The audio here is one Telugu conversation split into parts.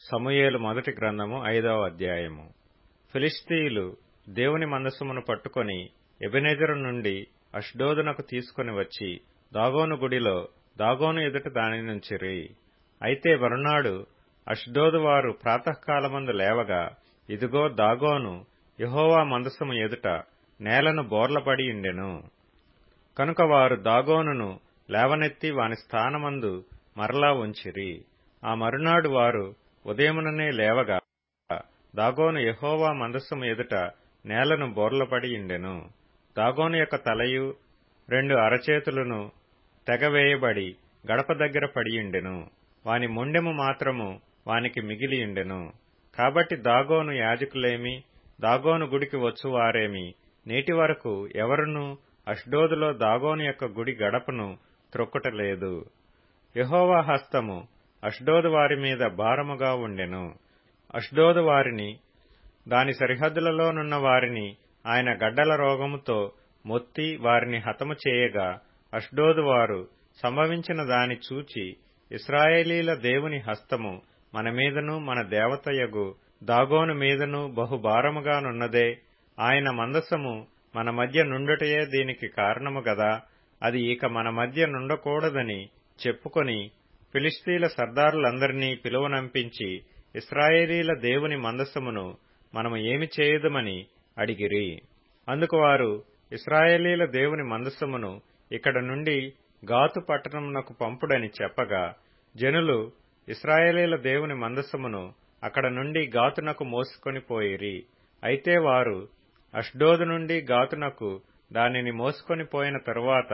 సమూయేలు మొదటి గ్రంథము ఐదవ అధ్యాయము ఫిలిస్తీయులు దేవుని మందసమును పట్టుకొని ఎబెనెజరు నుండి అష్డోదునకు తీసుకుని వచ్చి దాగోను గుడిలో దాగోను ఎదుట దానినుంచిరి అయితే మరునాడు అష్డోదు వారు ప్రాతకాలమందు లేవగా ఇదిగో దాగోను యహోవా మందసము ఎదుట నేలను బోర్లపడి ఉండెను కనుక వారు దాగోనును లేవనెత్తి వాని స్థానమందు మరలా ఉంచిరి ఆ మరునాడు వారు ఉదయముననే లేవగా దాగోను యహోవా మందస్సము ఎదుట నేలను బోర్లపడి ఉండెను దాగోను యొక్క తలయు రెండు అరచేతులను తెగవేయబడి గడప దగ్గర పడియుండెను వాని మొండెము మాత్రము వానికి మిగిలియుండెను కాబట్టి దాగోను యాజకులేమి దాగోను గుడికి వచ్చువారేమి నేటి వరకు ఎవరునూ అష్డోదులో దాగోను యొక్క గుడి గడపను త్రొక్కుటలేదు యహోవా హస్తము అష్డోదు వారి మీద భారముగా ఉండెను అష్డోదు వారిని దాని సరిహద్దులలోనున్న వారిని ఆయన గడ్డల రోగముతో మొత్తి వారిని హతము చేయగా అష్డోదు వారు సంభవించిన దాని చూచి ఇస్రాయేలీల దేవుని హస్తము మన మీదను మన దేవతయగు దాగోను మీదను బహుభారముగానున్నదే ఆయన మందసము మన మధ్య నుండుటయే దీనికి కారణము గదా అది ఇక మన మధ్య నుండకూడదని చెప్పుకొని ఫిలిస్తీన్ల సర్దారులందరినీ పిలువనంపించి ఇస్రాయేలీల దేవుని మందసమును మనము ఏమి చేయుదమని అడిగిరి అందుకు వారు ఇస్రాయేలీల దేవుని మందసమును ఇక్కడ నుండి గాతు పట్టణమునకు పంపుడని చెప్పగా జనులు ఇస్రాయేలీల దేవుని మందసమును అక్కడ నుండి గాతునకు మోసుకొని పోయిరి అయితే వారు అష్డోదు నుండి గాతునకు దానిని మోసుకొని పోయిన తరువాత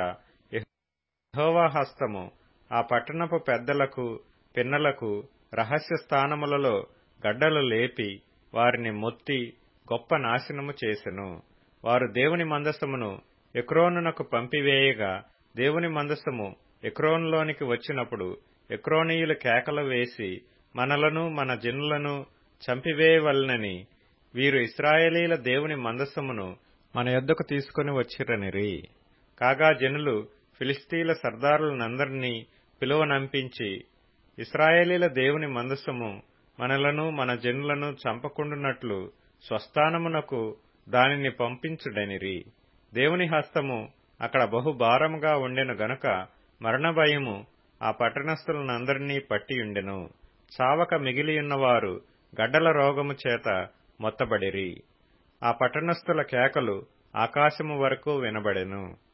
యహోవా హస్తము ఆ పట్టణపు పెద్దలకు పిన్నలకు రహస్య స్థానములలో గడ్డలు లేపి వారిని మొత్తి గొప్ప నాశనము చేసెను వారు దేవుని మందసమును ఎక్రోనునకు పంపివేయగా దేవుని మందసము ఎక్రోనులోనికి వచ్చినప్పుడు ఎక్రోనీయులు కేకలు వేసి మనలను మన జనులను చంపివేయవలనని వీరు ఇస్రాయేలీల దేవుని మందసమును మన యొద్దకు తీసుకుని వచ్చిరనిరి కాగా జనులు ఫిలిస్తీన్ల సర్దారులనందరినీ పిలువనంపించి ఇస్రాయేలీల దేవుని మందసము మనలను మన జనులను చంపకుండునట్లు స్వస్థానమునకు దానిని పంపించుడనిరి దేవుని హస్తము అక్కడ బహుభారముగా ఉండెను గనుక మరణభయము ఆ పట్టణస్థులనందరినీ పట్టియుండెను చావక మిగిలియున్నవారు గడ్డల రోగము చేత మొత్తబడిరి ఆ పట్టణస్థుల కేకలు ఆకాశము వరకు వినబడెను